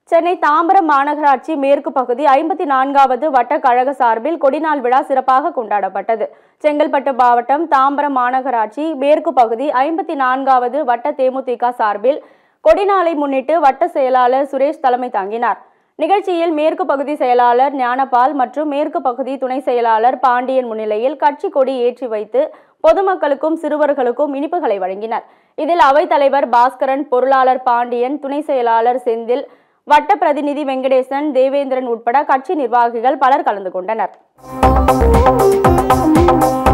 சென்னை தாம்பரம் மாநகராட்சி மேற்கு பகுதி ஐம்பத்தி நான்காவது வட்ட கழக சார்பில் கொடிநாள் விழா சிறப்பாக கொண்டாடப்பட்டது செங்கல்பட்டு மாவட்டம் தாம்பரம் மாநகராட்சி மேற்கு பகுதி ஐம்பத்தி நான்காவது வட்ட தேமுதிக சார்பில் கொடிநாளை முன்னிட்டு வட்ட செயலாளர் சுரேஷ் தலைமை தாங்கினார் நிகழ்ச்சியில் மேற்கு பகுதி செயலாளர் ஞானபால் மற்றும் மேற்கு பகுதி துணை செயலாளர் பாண்டியன் முன்னிலையில் கட்சி கொடி ஏற்றி வைத்து பொதுமக்களுக்கும் சிறுவர்களுக்கும் இனிப்புகளை வழங்கினர் இதில் அவைத்தலைவர் பாஸ்கரன் பொருளாளர் பாண்டியன் துணை செயலாளர் செந்தில் வட்ட பிரதிநிதி வெங்கடேசன் தேவேந்திரன் உட்பட கட்சி நிர்வாகிகள் பலர் கலந்து கொண்டனர்